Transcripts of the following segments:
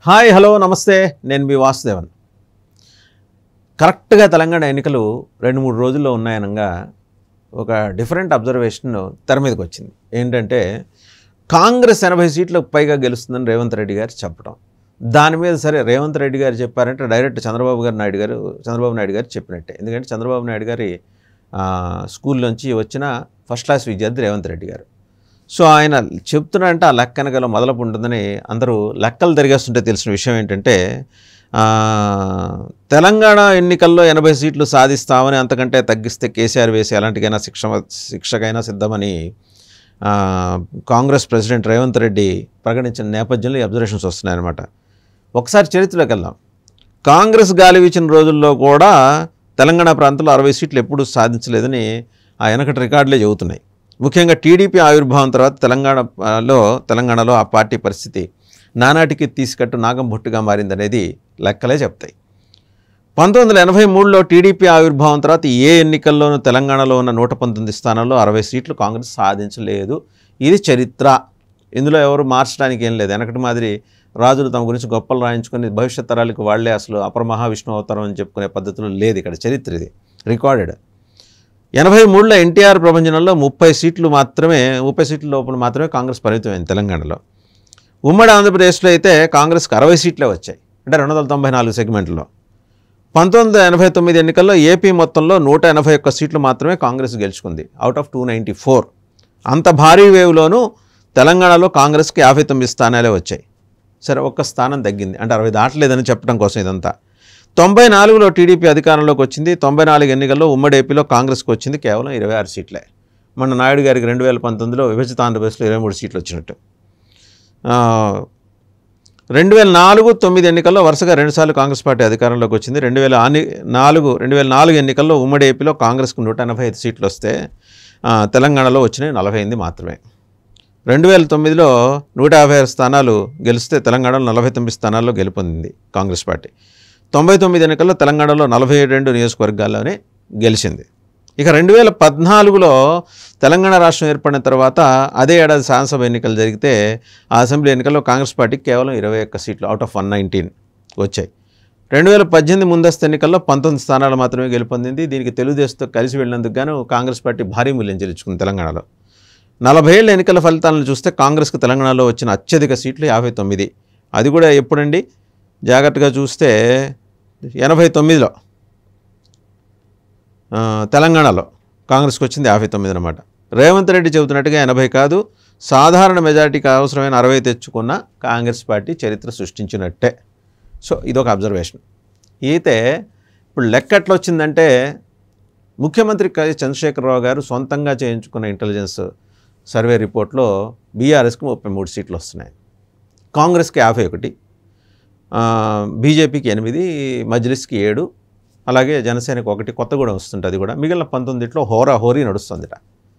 hi hello నమస్తే నేను మీ వాసుదేవన్ కరెక్ట్గా తెలంగాణ ఎన్నికలు రెండు మూడు రోజుల్లో ఉన్నాయనగా ఒక డిఫరెంట్ అబ్జర్వేషన్ తెర మీదకి వచ్చింది ఏంటంటే కాంగ్రెస్ ఎనభై సీట్లకు పైగా గెలుస్తుందని రేవంత్ రెడ్డి గారు చెప్పడం దాని మీద సరే రేవంత్ రెడ్డి గారు చెప్పారంటే డైరెక్ట్ చంద్రబాబు గారు నాయుడు గారు చంద్రబాబు నాయుడు గారు చెప్పినట్టే ఎందుకంటే చంద్రబాబు నాయుడు గారి ఆ, స్కూల్లోంచి వచ్చిన ఫస్ట్ క్లాస్ విద్యార్థి రేవంత్ రెడ్డి గారు సో ఆయన చెప్తున్నారంటే ఆ లెక్క వెనకాల మొదలపు ఉంటుందని అందరూ లెక్కలు తిరిగేస్తుంటే తెలిసిన విషయం ఏంటంటే ఆ, తెలంగాణ ఎన్నికల్లో ఎనభై సీట్లు సాధిస్తామని అంతకంటే తగ్గిస్తే కేసీఆర్ వేసి ఎలాంటికైనా శిక్ష శిక్షకైనా సిద్ధమని ఆ, కాంగ్రెస్ ప్రెసిడెంట్ రేవంత్ రెడ్డి ప్రకటించిన నేపథ్యంలో ఈ అబ్జర్వేషన్స్ వస్తున్నాయన్నమాట ఒకసారి చరిత్రలోకి వెళ్దాం కాంగ్రెస్ గాలి వీచిన రోజుల్లో కూడా తెలంగాణ ప్రాంతంలో అరవై సీట్లు ఎప్పుడూ సాధించలేదని ఆ వెనకటి రికార్డులే చెబుతున్నాయి ముఖ్యంగా టీడీపీ ఆవిర్భావం తర్వాత తెలంగాణలో తెలంగాణలో ఆ పార్టీ పరిస్థితి నానాటికి తీసుకట్టు నాగం బొట్టుగా మారిందనేది లెక్కలే చెప్తాయి పంతొమ్మిది వందల ఎనభై మూడులో టీడీపీ ఆవిర్భావం తర్వాత ఏ ఎన్నికల్లోనూ తెలంగాణలో ఉన్న నూట పంతొమ్మిది స్థానాల్లో అరవై సీట్లు కాంగ్రెస్ సాధించలేదు ఇది చరిత్ర ఇందులో ఎవరు మార్చడానికి ఏం లేదు వెనకటి మాదిరి రాజులు తమ గురించి గొప్పలు రాయించుకొని భవిష్యత్ తరాలకు వాళ్లే అసలు అపర మహావిష్ణు అవతారం అని చెప్పుకునే పద్ధతిలో లేదు ఇక్కడ చరిత్ర ఇది రికార్డెడ్ ఎనభై మూడులో ఎన్టీఆర్ ప్రభంజనంలో ముప్పై సీట్లు మాత్రమే ముప్పై సీట్ల లోపల మాత్రమే కాంగ్రెస్ పరిమితమైంది తెలంగాణలో ఉమ్మడి ఆంధ్రప్రదేశ్లో అయితే కాంగ్రెస్కి అరవై సీట్లే వచ్చాయి అంటే రెండు వందల తొంభై నాలుగు సెగ్మెంట్లో పంతొమ్మిది వందల ఎనభై తొమ్మిది ఎన్నికల్లో ఏపీ మొత్తంలో నూట ఎనభై ఒక్క సీట్లు మాత్రమే కాంగ్రెస్ గెలుచుకుంది out of two ninety four అంత భారీ వేవ్లోనూ తెలంగాణలో కాంగ్రెస్కి యాభై తొమ్మిది స్థానాలే వచ్చాయి సరే ఒక్క స్థానం తగ్గింది అంటే అరవై దాటలేదని చెప్పడం కోసం ఇదంతా తొంభై నాలుగులో టీడీపీ అధికారంలోకి వచ్చింది తొంభై నాలుగు ఎన్నికల్లో ఉమ్మడి ఏపీలో కాంగ్రెస్కి వచ్చింది కేవలం ఇరవై ఆరు సీట్లే మొన్న నాయుడు గారికి రెండు వేల పంతొమ్మిదిలో విభజిత ఆంధ్రప్రదేశ్లో ఇరవై మూడు సీట్లు వచ్చినట్టు ఆ, రెండు వేల నాలుగు తొమ్మిది ఎన్నికల్లో వరుసగా రెండుసార్లు కాంగ్రెస్ పార్టీ అధికారంలోకి వచ్చింది రెండు వేల ఆని నాలుగు రెండు వేల నాలుగు ఎన్నికల్లో ఉమ్మడి ఏపీలో కాంగ్రెస్కు నూట ఎనభై ఐదు సీట్లు వస్తే ఆ, తెలంగాణలో వచ్చినాయి నలభై ఎనిమిది మాత్రమే రెండు వేల తొమ్మిదిలో నూట యాభై ఆరు స్థానాలు గెలిస్తే తెలంగాణలో నలభై తొమ్మిది స్థానాల్లో గెలుపొందింది కాంగ్రెస్ పార్టీ తొంభై తొమ్మిది ఎన్నికల్లో తెలంగాణలో నలభై రెండు నియోజకవర్గాల్లోనే గెలిచింది ఇక రెండు వేల పద్నాలుగులో తెలంగాణ రాష్ట్రం ఏర్పడిన తర్వాత అదే ఏడాది శాసనసభ ఎన్నికలు జరిగితే ఆ అసెంబ్లీ ఎన్నికల్లో కాంగ్రెస్ పార్టీకి కేవలం ఇరవై ఒక్క సీట్లు అవుట్ ఆఫ్ వన్ నైన్టీన్ వచ్చాయి రెండు వేల పద్దెనిమిది ముందస్తు ఎన్నికల్లో పంతొమ్మిది స్థానాలు మాత్రమే గెలుపొందింది దీనికి తెలుగుదేశంతో కలిసి వెళ్ళినందుకు గాను కాంగ్రెస్ పార్టీ భారీ మూల్యం చెల్లించుకుంది తెలంగాణలో నలభై ఏళ్ళ ఎన్నికల ఫలితాలను చూస్తే కాంగ్రెస్కి తెలంగాణలో వచ్చిన అత్యధిక సీట్లు యాభై తొమ్మిది అది కూడా ఎప్పుడండి జాగ్రత్తగా చూస్తే ఎనభై తొమ్మిదిలో ఆ, తెలంగాణలో కాంగ్రెస్కి వచ్చింది యాభై తొమ్మిది అనమాట రేవంత్ రెడ్డి చెబుతున్నట్టుగా ఎనభై కాదు సాధారణ మెజారిటీకి అవసరమైన అరవై తెచ్చుకున్న కాంగ్రెస్ పార్టీ చరిత్ర సృష్టించినట్టే సో ఇదొక అబ్జర్వేషన్ అయితే ఇప్పుడు లెక్క ఎట్లా వచ్చిందంటే ముఖ్యమంత్రి కె చంద్రశేఖరరావు గారు సొంతంగా చేయించుకున్న ఇంటెలిజెన్స్ సర్వే రిపోర్ట్లో బీఆర్ఎస్కి ముప్పై మూడు సీట్లు వస్తున్నాయి కాంగ్రెస్కి యాభై ఒకటి ఆ, బీజేపీకి ఎనిమిది మజ్లిస్కి ఏడు అలాగే జనసేనకి ఒకటి కొత్తగూడెం వస్తుంటుంది అది కూడా మిగిలిన పంతొమ్మిదిట్లో హోరా హోరీ నడుస్తుందిట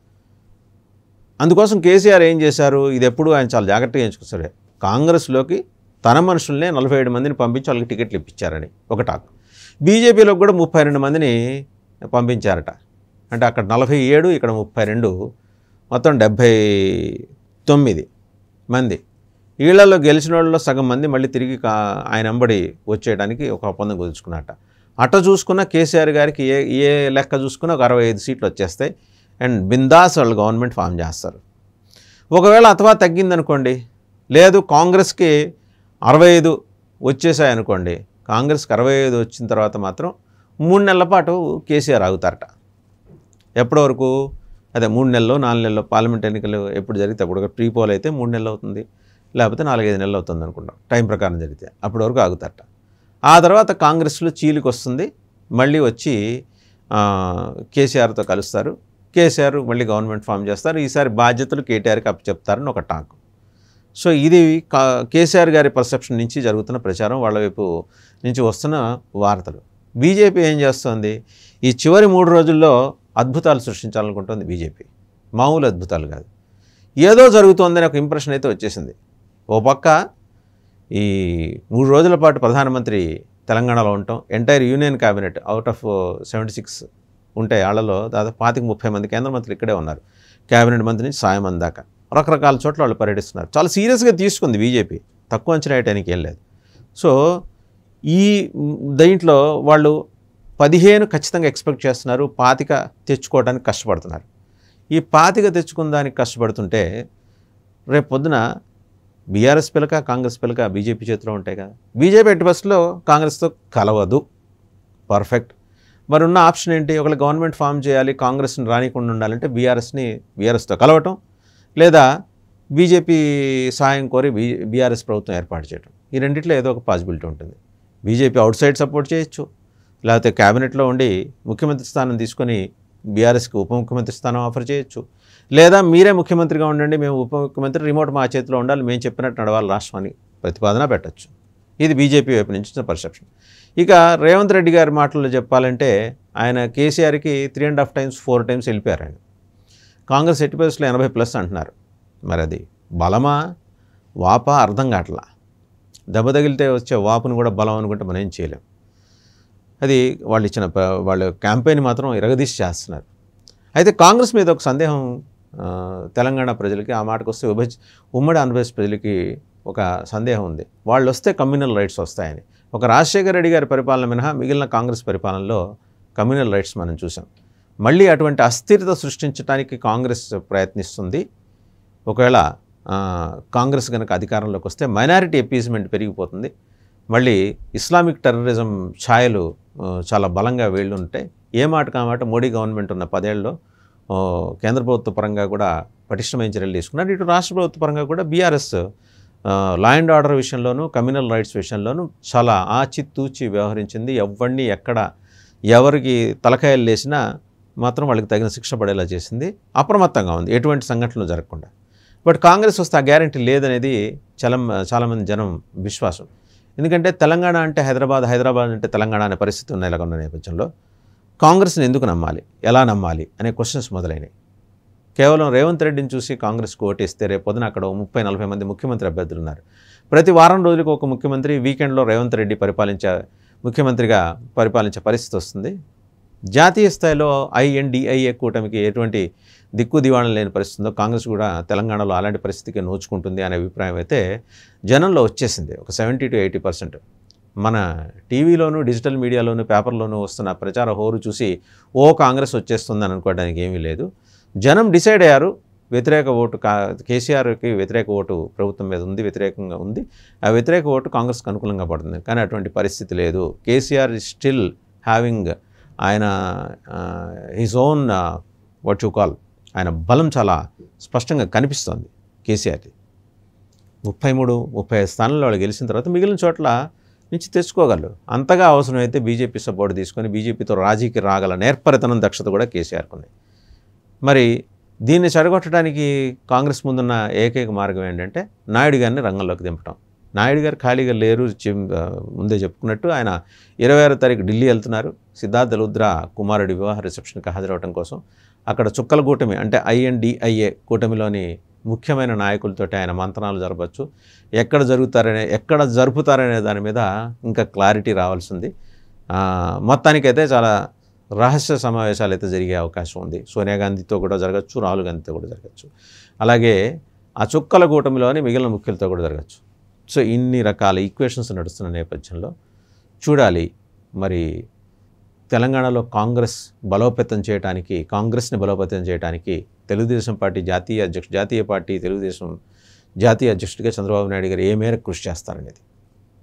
అందుకోసం కేసీఆర్ ఏం చేశారు ఇది ఎప్పుడు ఆయన చాలా జాగ్రత్తగా ఎంచుకొస్తారు కాంగ్రెస్లోకి తన మనుషుల్నే నలభై ఏడు మందిని పంపించి వాళ్ళకి టికెట్లు ఇప్పించారని ఒక టాక్ బీజేపీలోకి కూడా ముప్పై రెండు మందిని పంపించారట అంటే అక్కడ నలభై ఏడు ఇక్కడ ముప్పై రెండు మొత్తం డెబ్భై తొమ్మిది మంది వీళ్ళల్లో గెలిచిన వాళ్ళలో సగం మంది మళ్ళీ తిరిగి కా- ఆయన వెంబడి వచ్చేయడానికి ఒక ఒప్పందం కుదుర్చుకున్నట్ట అట్ట చూసుకున్న కేసీఆర్ గారికి ఏ ఏ లెక్క చూసుకున్నా ఒక అరవై ఐదు సీట్లు వచ్చేస్తాయి అండ్ బిందాస్ వాళ్ళు గవర్నమెంట్ ఫామ్ చేస్తారు ఒకవేళ అథవా తగ్గిందనుకోండి లేదు కాంగ్రెస్కి అరవై ఐదు వచ్చేసాయి అనుకోండి కాంగ్రెస్కి అరవై ఐదు వచ్చిన తర్వాత మాత్రం మూడు నెలల పాటు కేసీఆర్ ఆగుతారట ఎప్పటి వరకు అదే మూడు నెలలు నాలుగు నెలలు పార్లమెంట్ ఎన్నికలు ఎప్పుడు జరిగితే అప్పుడు ప్రీ పోల్ అయితే మూడు నెలలు అవుతుంది లేకపోతే నాలుగైదు నెలలు అవుతుంది అనుకుంటాం టైం ప్రకారం జరిగితే అప్పటి వరకు ఆగుతారట ఆ తర్వాత కాంగ్రెస్లో చీలికి వస్తుంది మళ్ళీ వచ్చి ఆ, కేసీఆర్తో కలుస్తారు కేసీఆర్ మళ్ళీ గవర్నమెంట్ ఫామ్ చేస్తారు ఈసారి బాధ్యతలు కేటీఆర్కి అప్పచెప్తారని ఒక టాక్ సో ఇది కా- కేసీఆర్ గారి పర్సెప్షన్ నుంచి జరుగుతున్న ప్రచారం వాళ్ళ వైపు నుంచి వస్తున్న వార్తలు బీజేపీ ఏం చేస్తోంది ఈ చివరి మూడు రోజుల్లో అద్భుతాలు సృష్టించాలనుకుంటుంది బీజేపీ మామూలు అద్భుతాలు కాదు ఏదో జరుగుతోందని ఒక ఇంప్రెషన్ అయితే వచ్చేసింది ఓ పక్క ఈ మూడు రోజుల పాటు ప్రధానమంత్రి తెలంగాణలో ఉండటం entire union cabinet out of seventy six ఉంటాయి వాళ్ళలో దాదాపు పాతిక ముప్పై మంది కేంద్ర మంత్రులు ఇక్కడే ఉన్నారు క్యాబినెట్ మంత్రి నుంచి సాయం అందాక రకరకాల చోట్ల వాళ్ళు పర్యటిస్తున్నారు చాలా సీరియస్గా తీసుకుంది బీజేపీ తక్కువ అంచనా వేయటానికి ఏం లేదు సో ఈ మ్, దీంట్లో వాళ్ళు పదిహేను ఖచ్చితంగా ఎక్స్పెక్ట్ చేస్తున్నారు పాతిక తెచ్చుకోవడానికి కష్టపడుతున్నారు ఈ పాతిక తెచ్చుకున్న దానికి కష్టపడుతుంటే రేపు పొద్దున బీఆర్ఎస్ పిలక కాంగ్రెస్ పిలక బీజేపీ చేతిలో ఉంటాయి కదా బీజేపీ ఎట్టి బస్సులో కాంగ్రెస్తో కలవదు పర్ఫెక్ట్ మరి ఉన్న ఆప్షన్ ఏంటి ఒకవేళ గవర్నమెంట్ ఫామ్ చేయాలి కాంగ్రెస్ని రానికుండా ఉండాలంటే బీఆర్ఎస్ని బీఆర్ఎస్తో కలవటం లేదా బీజేపీ సాయం కోరి బీ బీఆర్ఎస్ ప్రభుత్వం ఏర్పాటు చేయడం ఈ రెండిట్లో ఏదో ఒక పాసిబిలిటీ ఉంటుంది బీజేపీ అవుట్ సైడ్ సపోర్ట్ చేయొచ్చు లేకపోతే క్యాబినెట్లో ఉండి ముఖ్యమంత్రి స్థానం తీసుకొని బీఆర్ఎస్కి ఉప ముఖ్యమంత్రి స్థానం ఆఫర్ చేయొచ్చు లేదా మీరే ముఖ్యమంత్రిగా ఉండండి మేము ఉప ముఖ్యమంత్రి రిమోట్ మా చేతిలో ఉండాలి మేము చెప్పినట్టు నడవాలి రాష్ట్రాన్ని ప్రతిపాదన పెట్టచ్చు ఇది బీజేపీ వైపు నుంచి వచ్చిన పర్సెప్షన్ ఇక రేవంత్ రెడ్డి గారి మాటల్లో చెప్పాలంటే ఆయన కేసీఆర్కి three and half times four times వెళ్ళిపోయారు ఆయన కాంగ్రెస్ ఎట్టి పరిస్థితుల్లో ఎనభై ప్లస్ అంటున్నారు మరి అది బలమా వాపా అర్థం కావట్లా దెబ్బ తగిలితే వచ్చే వాపును కూడా బలం అనుకుంటే మనం ఏం చేయలేం అది వాళ్ళు ఇచ్చిన ప- వాళ్ళ క్యాంపెయిన్ మాత్రం ఇరగదీసి చేస్తున్నారు అయితే కాంగ్రెస్ మీద ఒక సందేహం ఆ, తెలంగాణ ప్రజలకి ఆ మాటకు వస్తే ఉభయ ఉమ్మడి ఆంధ్రప్రదేశ్ ప్రజలకి ఒక సందేహం ఉంది వాళ్ళు వస్తే కమ్యూనల్ రైట్స్ వస్తాయని ఒక రాజశేఖర రెడ్డి గారి పరిపాలన మినహా మిగిలిన కాంగ్రెస్ పరిపాలనలో కమ్యూనల్ రైట్స్ మనం చూసాం మళ్ళీ అటువంటి అస్థిరత సృష్టించడానికి కాంగ్రెస్ ప్రయత్నిస్తుంది ఒకవేళ ఆ, కాంగ్రెస్ కనుక అధికారంలోకి వస్తే మైనారిటీ ఎపీజ్మెంట్ పెరిగిపోతుంది మళ్ళీ ఇస్లామిక్ టెర్రరిజం ఛాయలు ఆ, చాలా బలంగా వేళ్ళు ఉంటాయి ఏ మాట కామాట మోడీ గవర్నమెంట్ ఉన్న పదేళ్ళలో ఆ, కేంద్ర ప్రభుత్వ పరంగా కూడా పటిష్టమైన చర్యలు తీసుకున్నారు ఇటు రాష్ట్ర ప్రభుత్వ పరంగా కూడా బీఆర్ఎస్ లా అండ్ ఆర్డర్ విషయంలోనూ కమ్యూనల్ రైట్స్ విషయంలోనూ చాలా ఆచితూచి వ్యవహరించింది ఎవరిని ఎక్కడ ఎవరికి తలకాయలు లేసినా మాత్రం వాళ్ళకి తగిన శిక్ష పడేలా చేసింది అప్రమత్తంగా ఉంది ఎటువంటి సంఘటనలు జరగకుండా బట్ కాంగ్రెస్ వస్తే ఆ గ్యారంటీ లేదనేది చాలా చాలామంది జనం విశ్వాసం ఎందుకంటే తెలంగాణ అంటే హైదరాబాద్ హైదరాబాద్ అంటే తెలంగాణ అనే పరిస్థితి ఉన్న ఇలాగ ఉన్న నేపథ్యంలో కాంగ్రెస్ని ఎందుకు నమ్మాలి ఎలా నమ్మాలి అనే క్వశ్చన్స్ మొదలైనాయి కేవలం రేవంత్ రెడ్డిని చూసి కాంగ్రెస్కి ఓటేస్తే రేపు పొద్దున అక్కడ ఓ ముప్పై నలభై మంది ముఖ్యమంత్రి అభ్యర్థులు ఉన్నారు ప్రతి వారం రోజులకు ఒక ముఖ్యమంత్రి వీకెండ్లో రేవంత్ రెడ్డి పరిపాలించే ముఖ్యమంత్రిగా పరిపాలించే పరిస్థితి వస్తుంది జాతీయ స్థాయిలో ఐఎన్డిఐఏ కూటమికి ఎటువంటి దిక్కు దివాణం లేని పరిస్థితి ఉందో కాంగ్రెస్ కూడా తెలంగాణలో అలాంటి పరిస్థితికి నోచుకుంటుంది అనే అభిప్రాయం అయితే జనంలో వచ్చేసింది ఒక సెవెంటీ టు ఎయిటీ పర్సెంట్ మన టీవీలోను డిజిటల్ మీడియాలోను పేపర్లోనూ వస్తున్న ప్రచార హోరు చూసి ఓ కాంగ్రెస్ వచ్చేస్తుందని అనుకోవడానికి ఏమీ లేదు జనం డిసైడ్ అయ్యారు వ్యతిరేక ఓటు కా కేసీఆర్కి వ్యతిరేక ఓటు ప్రభుత్వం మీద ఉంది వ్యతిరేకంగా ఉంది ఆ వ్యతిరేక ఓటు కాంగ్రెస్కి అనుకూలంగా పడుతుంది కానీ అటువంటి పరిస్థితి లేదు కేసీఆర్ ఇస్ స్టిల్ హ్యావింగ్ ఆయన his own what you call ఆయన బలం చాలా స్పష్టంగా కనిపిస్తోంది కేసీఆర్ది ముప్పై మూడు ముప్పై ఐదు స్థానాల్లో వాళ్ళు గెలిచిన తర్వాత మిగిలిన చోట్ల నుంచి తెచ్చుకోగలరు అంతగా అవసరమైతే బీజేపీ సపోర్ట్ తీసుకొని బీజేపీతో రాజీకి రాగల నేర్పరితనం దక్షత కూడా కేసీఆర్కు ఉంది మరి దీన్ని చెడగొట్టడానికి కాంగ్రెస్ ముందున్న ఏకైక మార్గం ఏంటంటే నాయుడు గారిని రంగంలోకి దింపటం నాయుడు గారు ఖాళీగా లేరు చెం- ఆ, ముందే చెప్పుకున్నట్టు ఆయన ఇరవై ఆరో తారీఖు ఢిల్లీ వెళ్తున్నారు సిద్ధార్థ లుద్ర కుమారుడి వివాహ రిసెప్షన్కి హాజరవడం కోసం అక్కడ చుక్కల కూటమి అంటే ఐఎన్డిఐఏ కూటమిలోని ముఖ్యమైన నాయకులతోటి ఆయన మంతనాలు జరపచ్చు ఎక్కడ జరుగుతారనే ఎక్కడ జరుపుతారనే దాని మీద ఇంకా క్లారిటీ రావాల్సింది ఆ, మొత్తానికైతే చాలా రహస్య సమావేశాలు అయితే జరిగే అవకాశం ఉంది సోనియా గాంధీతో కూడా జరగచ్చు రాహుల్ గాంధీతో కూడా జరగచ్చు అలాగే ఆ చుక్కల కూటమిలోని మిగిలిన ముఖ్యులతో కూడా జరగచ్చు సో ఇన్ని రకాల ఈక్వేషన్స్ నడుస్తున్న నేపథ్యంలో చూడాలి మరి తెలంగాణలో కాంగ్రెస్ బలోపేతం చేయడానికి కాంగ్రెస్ని బలోపేతం చేయడానికి తెలుగుదేశం పార్టీ జాతీయ అధ్యక్షుడు జాతీయ పార్టీ తెలుగుదేశం జాతీయ అధ్యక్షుడిగా చంద్రబాబు నాయుడు గారు ఏ మేరకు కృషి చేస్తారనేది